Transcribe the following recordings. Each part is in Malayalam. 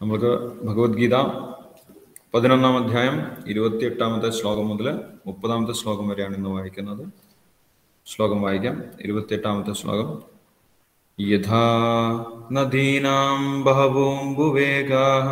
നമുക്ക് ഭഗവത്ഗീത പതിനൊന്നാം അധ്യായം ഇരുപത്തിയെട്ടാമത്തെ ശ്ലോകം മുതൽ മുപ്പതാമത്തെ ശ്ലോകം വരെയാണ് ഇന്ന് വായിക്കുന്നത് ശ്ലോകം വായിക്കാം ഇരുപത്തിയെട്ടാമത്തെ ശ്ലോകം യഥാ നദീനാം ബഹവോംബുവേഗാः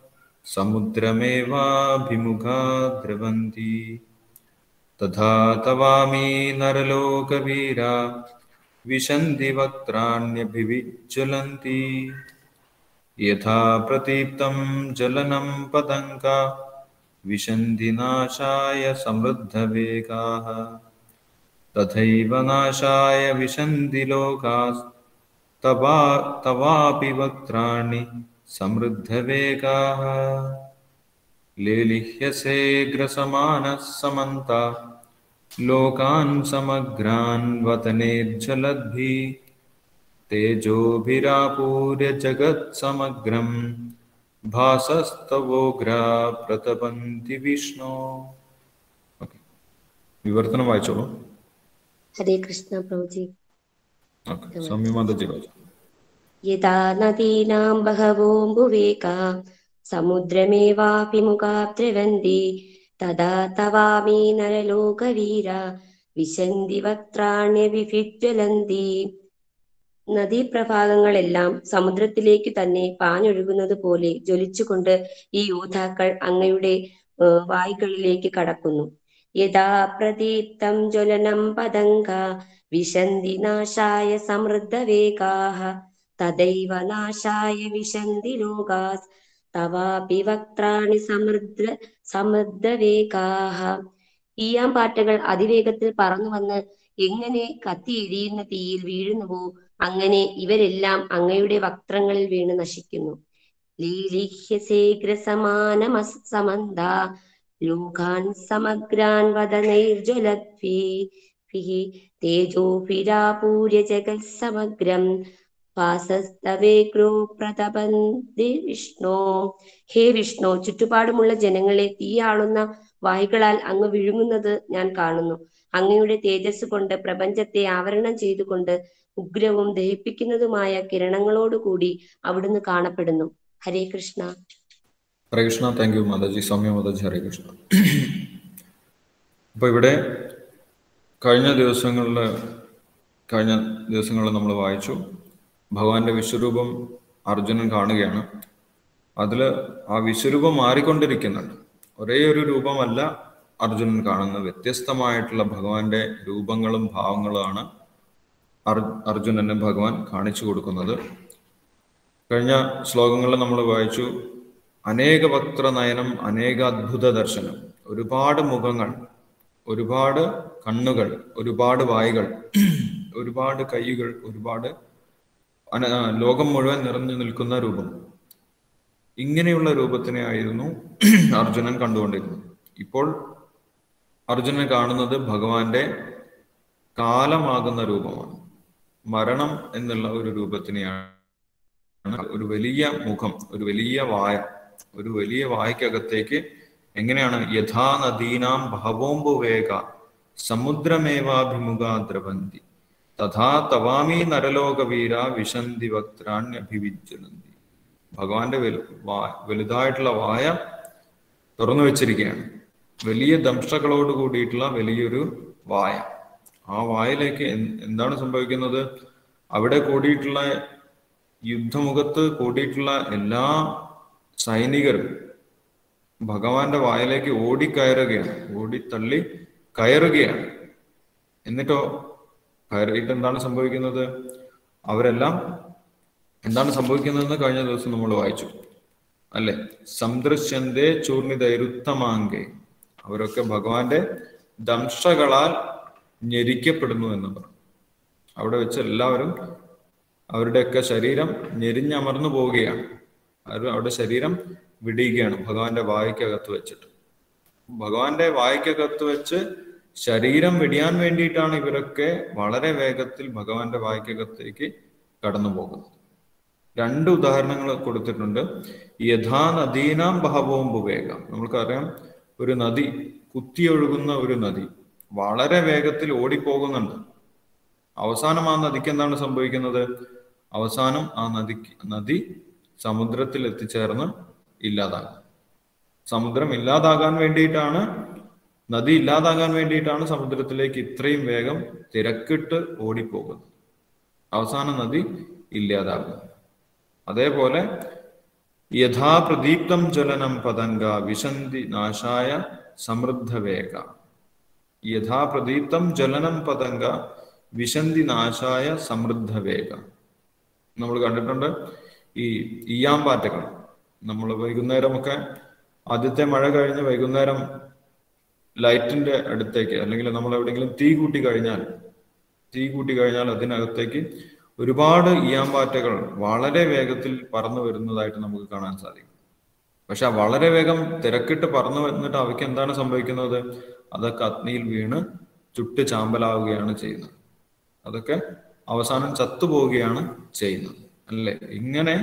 സമുദ്രമേവാഭിമുഖാ ദ്രവന്തി തഥാ തവാമി നരലോകവീരാ വിശന്തി വക്ത്രാണ്യഭിവിജ്വലന്തി യഥാ പ്രതീപ്തം ജലനം പതങ്ക വിശന്തി നാശായ സമൃദ്ധവേഗാः തഥൈവ നാശായ വിശന്തി ലോകാസ് തവാ തവാപി വക്ത്രാണി സമൃദ്ധവേഗാः ലേലിഹ്യസേ ഗ്രസമാനः സമന്ത ലോകാൻ സമഗ്രാൻ വതനേർജലദ്ഭിः തേജോഭിരാപൂര്യ ജഗത്സമഗ്രം ഭാസസ്തവോഗ്രാ പ്രതപന്തി വിഷ്ണു ഓക്കെ വിവർത്തനം വായിച്ചോളൂ ഹരേ കൃഷ്ണ പ്രഭുജി ഓക്കെ സൗമ്യമാതജി വായിച്ചു യഥാ നദീനാം ബഹവോംബുവേകാ സമുദ്രമേവാഭിമുഖാ ദ്രവന്തി തഥാ തവാമി നരലോകവീര വിശന്തി വക്ത്രാണ്യവിഭിജ്വലന്തി നദീപ്രഭാഗങ്ങളെല്ലാം സമുദ്രത്തിലേക്ക് തന്നെ പാഞ്ഞൊഴുകുന്നത് പോലെ ജ്വലിച്ചുകൊണ്ട് ഈ യോദ്ധാക്കൾ അങ്ങയുടെ ഏഹ്, വായ്കളിലേക്ക് കടക്കുന്നു യഥാ പ്രദീപ്തം ജ്വലനം പതങ്ക വിശന്തി നാശായ സമൃദ്ധവേഗാः തദൈവ നാശായ വിശന്തി ലോകാസ് തവാപി വക്ത്രാണി സമൃദ്ധ സമൃദ്ധവേഗാः ഈയാമ്പാറ്റകൾ അതിവേഗത്തിൽ പറന്നു വന്ന് എങ്ങനെ കത്തിയെരിയുന്ന തീയിൽ വീഴുന്നുവോ അങ്ങനെ ഇവരെല്ലാം അങ്ങയുടെ വക്ത്രങ്ങളിൽ വീണ് നശിക്കുന്നു ലീലിഹ്യസേഗ്രസമാനമസ് സമന്ത ലോകാൻ സമഗ്രാൻ വദനൈർജ്വലദ്ഭിः തേജോഭിരാപൂര്യ ജഗത്സമഗ്രം വാസസ്തവേഗ്രോ പ്രതപന്തി വിഷ്ണു ഹേ വിഷ്ണു ചുറ്റുപാടുമുള്ള ജനങ്ങളെ തീയാളുന്ന വായ്കളാൽ അങ്ങ് വിഴുങ്ങുന്നത് ഞാൻ കാണുന്നു അങ്ങയുടെ തേജസ് കൊണ്ട് പ്രപഞ്ചത്തെ ആവരണം ചെയ്തുകൊണ്ട് ഉഗ്രവും ദഹിപ്പിക്കുന്നതുമായ കിരണങ്ങളോടുകൂടി അവിടുന്ന് കാണപ്പെടുന്നു ഹരേ കൃഷ്ണ ഹരേ കൃഷ്ണ താങ്ക് യു മാതാജി സൗമ്യ മാതാജി ഹരേ കൃഷ്ണ അപ്പൊ ഇവിടെ കഴിഞ്ഞ ദിവസങ്ങളിൽ കഴിഞ്ഞ ദിവസങ്ങളിൽ നമ്മൾ വായിച്ചു ഭഗവാന്റെ വിശ്വരൂപം അർജുനൻ കാണുകയാണ് അതിൽ ആ വിശ്വരൂപം മാറിക്കൊണ്ടിരിക്കുന്നുണ്ട് ഒരേ ഒരു രൂപമല്ല അർജുനൻ കാണുന്നത് വ്യത്യസ്തമായിട്ടുള്ള ഭഗവാന്റെ രൂപങ്ങളും ഭാവങ്ങളുമാണ് അർ- അർജുനന് ഭഗവാൻ കാണിച്ചു കൊടുക്കുന്നത് കഴിഞ്ഞ ശ്ലോകങ്ങളിൽ നമ്മൾ വായിച്ചു അനേക വക്ത്ര നയനം അനേക അദ്ഭുത ദർശനം ഒരുപാട് മുഖങ്ങൾ ഒരുപാട് കണ്ണുകൾ ഒരുപാട് വായുകൾ ഒരുപാട് കൈകൾ ഒരുപാട് അന ലോകം മുഴുവൻ നിറഞ്ഞു നിൽക്കുന്ന രൂപം ഇങ്ങനെയുള്ള രൂപത്തിനെ ആയിരുന്നു അർജുനൻ കണ്ടുകൊണ്ടിരുന്നത് ഇപ്പോൾ അർജുനൻ കാണുന്നത് ഭഗവാന്റെ കാലമാകുന്ന രൂപമാണ് മരണം എന്നുള്ള ഒരു രൂപത്തിനെയാണ് ഒരു വലിയ മുഖം ഒരു വലിയ വായ ഒരു വലിയ വായ്ക്കകത്തേക്ക് എങ്ങനെയാണ് യഥാ നദീനാം ബഹവോംബു വേഗ സമുദ്രമേവാഭിമുഖ ദ്രവന്തി തഥാ തവാമി നരലോകവീര വിശന്തി വക്ത്രാണ്യഭിവിജ്വലന്തി ഭഗവാന്റെ വലു വാ- വലുതായിട്ടുള്ള വായ തുറന്നു വെച്ചിരിക്കുകയാണ് വലിയ ദംഷ്ടകളോട് കൂടിയിട്ടുള്ള വലിയൊരു വായ ആ വായിലേക്ക് എന്ത് എന്താണ് സംഭവിക്കുന്നത് അവിടെ കൂടിയിട്ടുള്ള യുദ്ധമുഖത്ത് കൂടിയിട്ടുള്ള എല്ലാ സൈനികരും ഭഗവാന്റെ വായിലേക്ക് ഓടിക്കയറുകയാണ് ഓടിത്തള്ളി കയറുകയാണ് എന്നിട്ടോ കയറിയിട്ട് എന്താണ് സംഭവിക്കുന്നത് അവരെല്ലാം എന്താണ് സംഭവിക്കുന്നതെന്ന് കഴിഞ്ഞ ദിവസം നമ്മൾ വായിച്ചു അല്ലെ സംദൃശ്യന്റെ ചൂർണിതൈരുത്തമാങ്കെ അവരൊക്കെ ഭഗവാന്റെ ദംശകളാൽ ഞെരിക്കപ്പെടുന്നു എന്ന് പറഞ്ഞു അവിടെ വെച്ച് എല്ലാവരും അവരുടെയൊക്കെ ശരീരം ഞെരിഞ്ഞമർന്നു പോവുകയാണ് അവർ അവരുടെ ശരീരം വിടിയുകയാണ് ഭഗവാന്റെ വായ്ക്കകത്ത് വെച്ചിട്ട് ഭഗവാന്റെ വായ്ക്കകത്ത് വെച്ച് ശരീരം വെടിയാൻ വേണ്ടിയിട്ടാണ് ഇവരൊക്കെ വളരെ വേഗത്തിൽ ഭഗവാന്റെ വായ്ക്കകത്തേക്ക് കടന്നു പോകുന്നത് രണ്ട് ഉദാഹരണങ്ങൾ കൊടുത്തിട്ടുണ്ട് യഥാ നദീനാം ബഹവവും വേഗം നമ്മൾക്കറിയാം ഒരു നദി കുത്തിയൊഴുകുന്ന ഒരു നദി വളരെ വേഗത്തിൽ ഓടിപ്പോകുന്നുണ്ട് അവസാനം ആ നദിക്ക് എന്താണ് സംഭവിക്കുന്നത് അവസാനം ആ നദിക്ക് നദി സമുദ്രത്തിൽ എത്തിച്ചേർന്ന് ഇല്ലാതാകും സമുദ്രം ഇല്ലാതാകാൻ വേണ്ടിയിട്ടാണ് നദി ഇല്ലാതാകാൻ വേണ്ടിയിട്ടാണ് സമുദ്രത്തിലേക്ക് ഇത്രയും വേഗം തിരക്കിട്ട് ഓടിപ്പോകുന്നത് അവസാന നദി ഇല്ലാതാകും അതേപോലെ യഥാ പ്രദീപ്തം ജ്വലനം പതംഗ വിശന്തി നാശായ സമൃദ്ധവേഗ യഥാ പ്രദീപ്തം ജ്വലനം പതംഗ വിശന്തി നാശായ സമൃദ്ധവേഗ നമ്മൾ കണ്ടിട്ടുണ്ട് ഈ ഈയാമ്പാറ്റകൾ നമ്മൾ വൈകുന്നേരമൊക്കെ ആദ്യത്തെ മഴ കഴിഞ്ഞ് വൈകുന്നേരം ലൈറ്റിന്റെ അടുത്തേക്ക് അല്ലെങ്കിൽ നമ്മൾ എവിടെയെങ്കിലും തീ കൂട്ടി കഴിഞ്ഞാൽ തീ കൂട്ടി കഴിഞ്ഞാൽ അതിനകത്തേക്ക് ഒരുപാട് ഈയാമ്പാറ്റകൾ വളരെ വേഗത്തിൽ പറന്നു വരുന്നതായിട്ട് നമുക്ക് കാണാൻ സാധിക്കും പക്ഷെ ആ വളരെ വേഗം തിരക്കിട്ട് പറന്നു വന്നിട്ട് അവയ്ക്ക് എന്താണ് സംഭവിക്കുന്നത് അതൊക്കെ അഗ്നിയിൽ വീണ് ചുട്ട് ചാമ്പലാവുകയാണ് ചെയ്യുന്നത് അതൊക്കെ അവസാനം ചത്തുപോവുകയാണ് ചെയ്യുന്നത് അല്ലേ ഇങ്ങനെ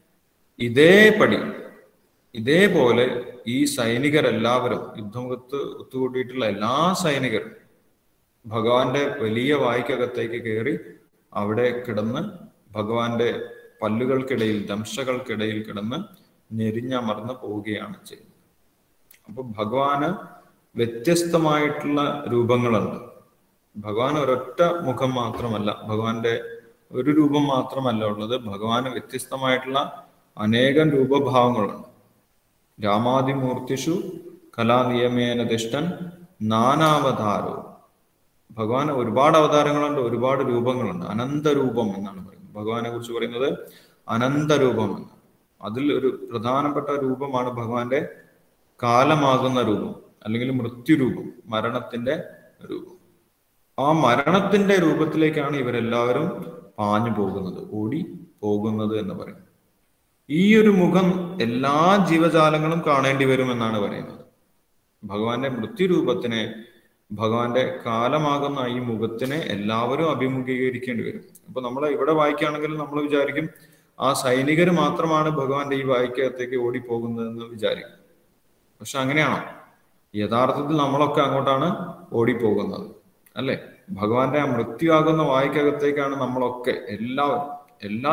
ഇതേപടി ഇതേപോലെ ഈ സൈനികരെല്ലാവരും യുദ്ധമുഖത്ത് ഒത്തുകൂട്ടിയിട്ടുള്ള എല്ലാ സൈനികരും ഭഗവാന്റെ വലിയ വായ്ക്കകത്തേക്ക് കയറി അവിടെ കിടന്ന് ഭഗവാന്റെ പല്ലുകൾക്കിടയിൽ ദംശകൾക്കിടയിൽ കിടന്ന് ഞെരിഞ്ഞമർന്ന് പോവുകയാണ് ചെയ്യുന്നത് അപ്പൊ ഭഗവാന് വ്യത്യസ്തമായിട്ടുള്ള രൂപങ്ങളുണ്ട് ഭഗവാൻ ഒരൊറ്റ മുഖം മാത്രമല്ല ഭഗവാന്റെ ഒരു രൂപം മാത്രമല്ല ഉള്ളത് ഭഗവാന് വ്യത്യസ്തമായിട്ടുള്ള അനേകം രൂപഭാവങ്ങളുണ്ട് രാമാതിമൂർത്തിഷു കലാനിയമേന തിഷ്ടൻ നാനാവതാരോ ഭഗവാൻ ഒരുപാട് അവതാരങ്ങളുണ്ട് ഒരുപാട് രൂപങ്ങളുണ്ട് അനന്തരൂപം എന്നാണ് പറയുന്നത് ഭഗവാനെ കുറിച്ച് പറയുന്നത് അനന്തരൂപം എന്ന് അതിൽ ഒരു പ്രധാനപ്പെട്ട രൂപമാണ് ഭഗവാന്റെ കാലമാകുന്ന രൂപം അല്ലെങ്കിൽ മൃത്യുരൂപം മരണത്തിന്റെ രൂപം ആ മരണത്തിന്റെ രൂപത്തിലേക്കാണ് ഇവരെല്ലാവരും പാഞ്ഞു പോകുന്നത് ഓടി പോകുന്നത് എന്ന് പറയും ഈ ഒരു മുഖം എല്ലാ ജീവജാലങ്ങളും കാണേണ്ടി വരുമെന്നാണ് പറയുന്നത് ഭഗവാന്റെ മൃത്യുരൂപത്തിനെ ഭഗവാന്റെ കാലമാകുന്ന ഈ മുഖത്തിനെ എല്ലാവരും അഭിമുഖീകരിക്കേണ്ടി വരും അപ്പൊ നമ്മൾ ഇവിടെ വായിക്കുകയാണെങ്കിൽ നമ്മൾ വിചാരിക്കും ആ സൈനികർ മാത്രമാണ് ഭഗവാന്റെ ഈ വായിക്കകത്തേക്ക് ഓടിപ്പോകുന്നതെന്ന് വിചാരിക്കും പക്ഷെ അങ്ങനെയാണോ യഥാർത്ഥത്തിൽ നമ്മളൊക്കെ അങ്ങോട്ടാണ് ഓടിപ്പോകുന്നത് അല്ലെ ഭഗവാന്റെ ആ മൃത്യുവാകുന്ന വായിക്കകത്തേക്കാണ് നമ്മളൊക്കെ എല്ലാവരും എല്ലാ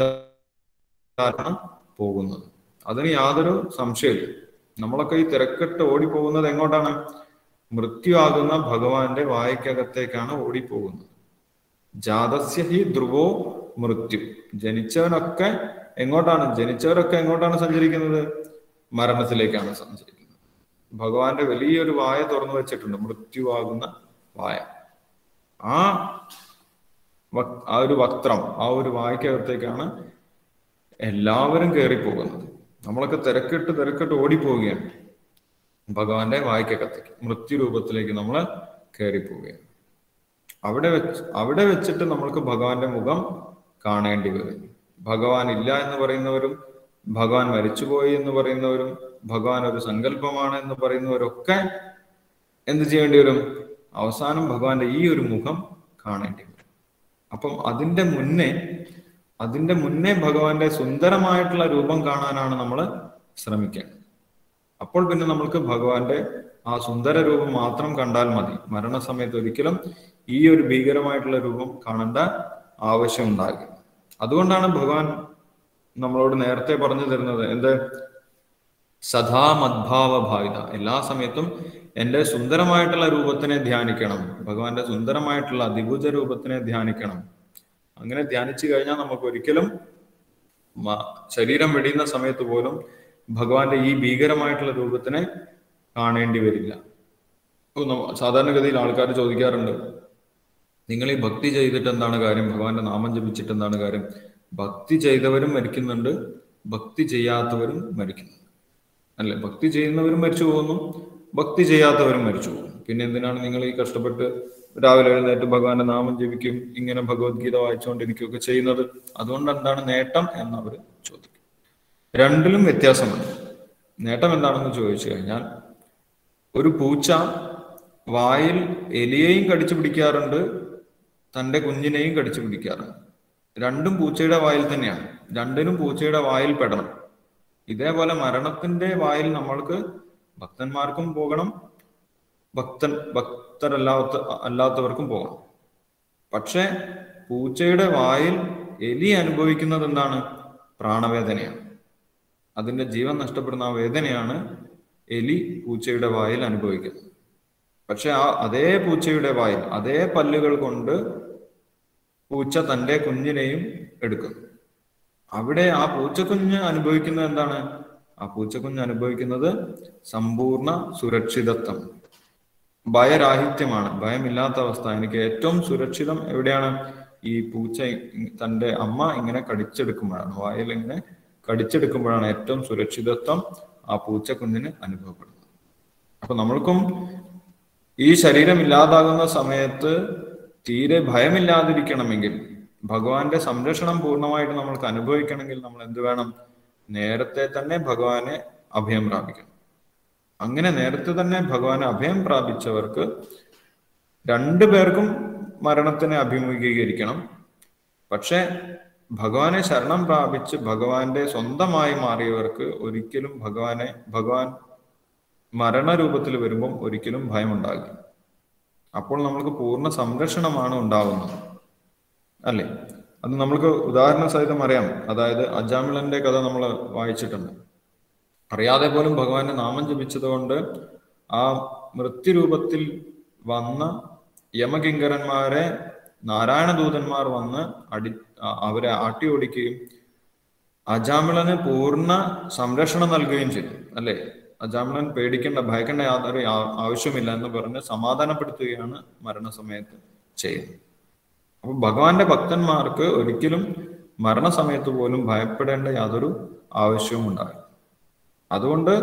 ജീവജാലം പോകുന്നത് അതിന് യാതൊരു സംശയമില്ല നമ്മളൊക്കെ ഈ തിരക്കിട്ട് ഓടിപ്പോകുന്നത് എങ്ങോട്ടാണ് മൃത്യുവാകുന്ന ഭഗവാന്റെ വായിക്കകത്തേക്കാണ് ഓടിപ്പോകുന്നത് ജാതസ്യ ഹി ധ്രുവോ മൃത്യു ജനിച്ചവനൊക്കെ എങ്ങോട്ടാണ് ജനിച്ചവരൊക്കെ എങ്ങോട്ടാണ് സഞ്ചരിക്കുന്നത് മരണത്തിലേക്കാണ് സഞ്ചരിക്കുന്നത് ഭഗവാന്റെ വലിയൊരു വായ തുറന്നു വെച്ചിട്ടുണ്ട് മൃത്യുവാകുന്ന വായ ആ വക്- ആ ഒരു വക്ത്രം ആ ഒരു വായ്ക്കകത്തേക്കാണ് എല്ലാവരും കയറിപ്പോകുന്നത് നമ്മളൊക്കെ തിരക്കിട്ട് തിരക്കിട്ട് ഓടിപ്പോവുകയാണ് ഭഗവാന്റെ വായ്ക്കകത്തേക്ക് മൃത്യുരൂപത്തിലേക്ക് നമ്മൾ കയറിപ്പോവുകയാണ് അവിടെ വെച്ച് അവിടെ വെച്ചിട്ട് നമ്മൾക്ക് ഭഗവാന്റെ മുഖം കാണേണ്ടി വരും ഭഗവാൻ ഇല്ല എന്ന് പറയുന്നവരും ഭഗവാൻ മരിച്ചുപോയി എന്ന് പറയുന്നവരും ഭഗവാൻ ഒരു സങ്കല്പമാണ് എന്ന് പറയുന്നവരൊക്കെ എന്ത് ചെയ്യേണ്ടി വരും അവസാനം ഭഗവാന്റെ ഈ ഒരു മുഖം കാണേണ്ടി വരും അപ്പം അതിന്റെ മുന്നേ അതിന്റെ മുന്നേ ഭഗവാന്റെ സുന്ദരമായിട്ടുള്ള രൂപം കാണാനാണ് നമ്മൾ ശ്രമിക്കേണ്ടത് അപ്പോൾ പിന്നെ നമ്മൾക്ക് ഭഗവാന്റെ ആ സുന്ദര രൂപം മാത്രം കണ്ടാൽ മതി മരണസമയത്ത് ഒരിക്കലും ഈ ഒരു ഭീകരമായിട്ടുള്ള രൂപം കാണേണ്ട ആവശ്യം ഉണ്ടാകില്ല അതുകൊണ്ടാണ് ഭഗവാൻ നമ്മളോട് നേരത്തെ പറഞ്ഞു തരുന്നത് എന്ത് സദാ മദ്ഭാവ ഭാവിത എല്ലാ സമയത്തും എൻ്റെ സുന്ദരമായിട്ടുള്ള രൂപത്തിനെ ധ്യാനിക്കണം ഭഗവാന്റെ സുന്ദരമായിട്ടുള്ള അതിഭുജ രൂപത്തിനെ ധ്യാനിക്കണം അങ്ങനെ ധ്യാനിച്ചു കഴിഞ്ഞാൽ നമുക്ക് ഒരിക്കലും മ- ശരീരം വെടിയുന്ന സമയത്ത് പോലും ഭഗവാന്റെ ഈ ഭീകരമായിട്ടുള്ള രൂപത്തിനെ കാണേണ്ടി വരില്ല ഇപ്പൊ നമ്മ- സാധാരണഗതിയിൽ ആൾക്കാർ ചോദിക്കാറുണ്ട് നിങ്ങൾ ഈ ഭക്തി ചെയ്തിട്ട് എന്താണ് കാര്യം ഭഗവാന്റെ നാമം ജപിച്ചിട്ട് എന്താണ് കാര്യം ഭക്തി ചെയ്തവരും മരിക്കുന്നുണ്ട് ഭക്തി ചെയ്യാത്തവരും മരിക്കുന്നുണ്ട് അല്ലെ ഭക്തി ചെയ്യുന്നവരും മരിച്ചു പോകുന്നു ഭക്തി ചെയ്യാത്തവരും മരിച്ചു പോകുന്നു പിന്നെ എന്തിനാണ് നിങ്ങൾ ഈ കഷ്ടപ്പെട്ട് രാവിലെ എഴുന്നേറ്റ് ഭഗവാന്റെ നാമം ജപിക്കും ഇങ്ങനെ ഭഗവത്ഗീത വായിച്ചുകൊണ്ടിരിക്കുകയൊക്കെ ചെയ്യുന്നത് അതുകൊണ്ട് എന്താണ് നേട്ടം എന്ന് അവർ ചോദിക്കും രണ്ടിലും വ്യത്യാസമുണ്ട് നേട്ടം എന്താണെന്ന് ചോദിച്ചു കഴിഞ്ഞാൽ ഒരു പൂച്ച വായിൽ എലിയെയും കടിച്ചു പിടിക്കാറുണ്ട് തന്റെ കുഞ്ഞിനെയും കടിച്ചു പിടിക്കാറുണ്ട് രണ്ടും പൂച്ചയുടെ വായിൽ തന്നെയാണ് രണ്ടിനും പൂച്ചയുടെ വായിൽ പെടണം ഇതേപോലെ മരണത്തിന്റെ വായിൽ നമ്മൾക്ക് ഭക്തന്മാർക്കും പോകണം ഭക്തൻ ഭക്തരല്ലാത്ത അല്ലാത്തവർക്കും പോകണം പക്ഷെ പൂച്ചയുടെ വായിൽ എലി അനുഭവിക്കുന്നത് എന്താണ് പ്രാണവേദനയാണ് അതിന്റെ ജീവൻ നഷ്ടപ്പെടുന്ന ആ വേദനയാണ് എലി പൂച്ചയുടെ വായിൽ അനുഭവിക്കുന്നത് പക്ഷെ ആ അതേ പൂച്ചയുടെ വായിൽ അതേ പല്ലുകൾ കൊണ്ട് പൂച്ച തന്റെ കുഞ്ഞിനെയും എടുക്കുന്നു അവിടെ ആ പൂച്ചക്കുഞ്ഞ് അനുഭവിക്കുന്നത് എന്താണ് ആ പൂച്ചക്കുഞ്ഞ് അനുഭവിക്കുന്നത് സമ്പൂർണ്ണ സുരക്ഷിതത്വം ഭയരാഹിത്യമാണ് ഭയമില്ലാത്ത അവസ്ഥ എനിക്ക് ഏറ്റവും സുരക്ഷിതം എവിടെയാണ് ഈ പൂച്ച ഇ- തന്റെ അമ്മ ഇങ്ങനെ കടിച്ചെടുക്കുമ്പോഴാണ് വായിൽ ഇങ്ങനെ കടിച്ചെടുക്കുമ്പോഴാണ് ഏറ്റവും സുരക്ഷിതത്വം ആ പൂച്ചക്കുഞ്ഞിന് അനുഭവപ്പെടുന്നത് അപ്പൊ നമ്മൾക്കും ഈ ശരീരം ഇല്ലാതാകുന്ന സമയത്ത് തീരെ ഭയമില്ലാതിരിക്കണമെങ്കിൽ ഭഗവാന്റെ സംരക്ഷണം പൂർണ്ണമായിട്ട് നമ്മൾക്ക് അനുഭവിക്കണമെങ്കിൽ നമ്മൾ എന്ത് വേണം നേരത്തെ തന്നെ ഭഗവാനെ അഭയം പ്രാപിക്കണം അങ്ങനെ നേരത്തെ തന്നെ ഭഗവാനെ അഭയം പ്രാപിച്ചവർക്ക് രണ്ടു പേർക്കും മരണത്തിനെ അഭിമുഖീകരിക്കണം പക്ഷെ ഭഗവാനെ ശരണം പ്രാപിച്ച് ഭഗവാന്റെ സ്വന്തമായി മാറിയവർക്ക് ഒരിക്കലും ഭഗവാനെ ഭഗവാൻ മരണരൂപത്തിൽ വരുമ്പം ഒരിക്കലും ഭയമുണ്ടാകില്ല അപ്പോൾ നമ്മൾക്ക് പൂർണ്ണ സംരക്ഷണമാണ് ഉണ്ടാവുന്നത് അല്ലേ അത് നമ്മൾക്ക് ഉദാഹരണ സഹിതം അറിയാം അതായത് അജാമിളന്റെ കഥ നമ്മൾ വായിച്ചിട്ടുണ്ട് അറിയാതെ പോലും ഭഗവാന്റെ നാമം ജപിച്ചതുകൊണ്ട് ആ മൃത്യുരൂപത്തിൽ വന്ന യമകിങ്കരന്മാരെ നാരായണദൂതന്മാർ വന്ന് അടി ആ- അവരെ ആട്ടി ഓടിക്കുകയും അജാമിളന് പൂർണ്ണ സംരക്ഷണം നൽകുകയും ചെയ്തു അല്ലേ അജാമിളൻ പേടിക്കേണ്ട ഭയക്കേണ്ട യാതൊരു ആ- ആവശ്യമില്ല എന്ന് പറഞ്ഞ് സമാധാനപ്പെടുത്തുകയാണ് മരണസമയത്ത് ചെയ്യുന്നത് അപ്പൊ ഭഗവാന്റെ ഭക്തന്മാർക്ക് ഒരിക്കലും മരണസമയത്ത് പോലും ഭയപ്പെടേണ്ട യാതൊരു ആവശ്യവും ഉണ്ടാവില്ല അതുകൊണ്ട്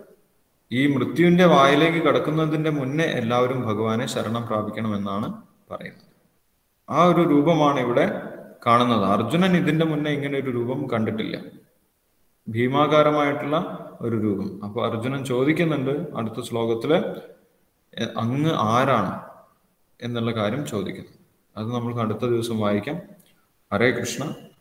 ഈ മൃത്യുവിന്റെ വായിലേക്ക് കടക്കുന്നതിന്റെ മുന്നേ എല്ലാവരും ഭഗവാനെ ശരണം പ്രാപിക്കണമെന്നാണ് പറയുന്നത് ആ ഒരു രൂപമാണ് ഇവിടെ കാണുന്നത് അർജുനൻ ഇതിന്റെ മുന്നേ ഇങ്ങനെ ഒരു രൂപം കണ്ടിട്ടില്ല ഭീമാകാരമായിട്ടുള്ള ഒരു രൂപം അപ്പൊ അർജുനൻ ചോദിക്കുന്നുണ്ട് അടുത്ത ശ്ലോകത്തില് "എ- അങ്ങ് ആരാണ് എന്നുള്ള കാര്യം ചോദിക്കുന്നു അത് നമുക്ക് അടുത്ത ദിവസം വായിക്കാം ഹരേ കൃഷ്ണ